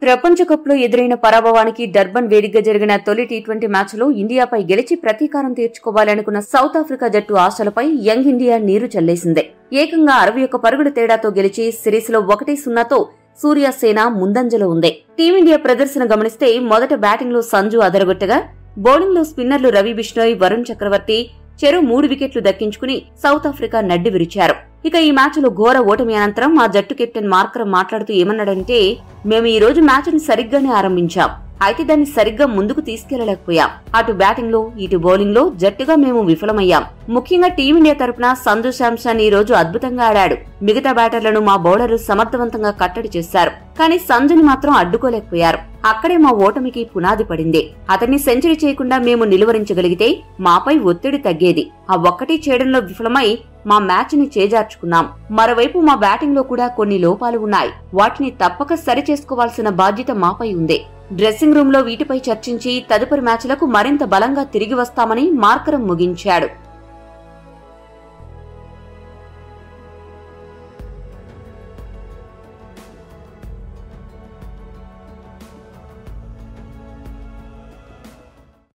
ప్రపంచ కప్ లో ఎదురైన పరాభవానికి డర్బన్ వేదికగా జరిగిన తొలి టీ ట్వంటీ మ్యాచ్ లో ఇండియాపై గెలిచి ప్రతీకారం తీర్చుకోవాలనుకున్న సౌత్ ఆఫ్రికా జట్టు ఆశలపై యంగ్ ఇండియా నీరు చల్లేసింది ఏకంగా అరవై ఒక్క పరుగుల తేడాతో గెలిచి సిరీస్ లో ఒకటి సున్నాతో సూర్యసేన ముందంజలో ఉంది టీమిండియా ప్రదర్శన గమనిస్తే మొదట బ్యాటింగ్ లో సంజు అదరగొట్టగా బౌలింగ్ లో స్పిన్నర్లు రవి బిష్ణోయ్ వరుణ్ చక్రవర్తి చెరు మూడు వికెట్లు దక్కించుకుని సౌత్ ఆఫ్రికా నడ్డి విరిచారు ఇక ఈ మ్యాచ్ లో ఘోర ఓటమి అనంతరం ఆ జట్టు కెప్టెన్ మార్కరం మాట్లాడుతూ ఏమన్నాడంటే మేము ఈ రోజు మ్యాచ్ ని సరిగ్గానే ఆరంభించాం అయితే దాన్ని సరిగ్గా ముందుకు తీసుకెళ్లలేకపోయాం అటు బ్యాటింగ్ లో ఇటు బౌలింగ్ లో జట్టుగా మేము విఫలమయ్యాం ముఖ్యంగా టీమిండియా తరపున సంజు శాంసన్ ఈ రోజు అద్భుతంగా ఆడాడు మిగతా బ్యాటర్లను మా బౌలర్లు సమర్థవంతంగా కట్టడి చేశారు కానీ సంజుని మాత్రం అడ్డుకోలేకపోయారు అక్కడే మా ఓటమికి పునాది పడింది అతన్ని సెంచరీ చేయకుండా మేము నిలువరించగలిగితే మాపై ఒత్తిడి తగ్గేది ఆ ఒక్కటి చేయడంలో విఫలమై మా మ్యాచ్ ని చేజార్చుకున్నాం మరోవైపు మా బ్యాటింగ్ లో కూడా కొన్ని లోపాలు ఉన్నాయి వాటిని తప్పక సరిచేసుకోవాల్సిన బాధ్యత మాపై ఉంది డ్రెస్సింగ్ రూమ్ లో వీటిపై చర్చించి తదుపరి మ్యాచ్లకు మరింత బలంగా తిరిగి వస్తామని మార్కరం ముగించాడు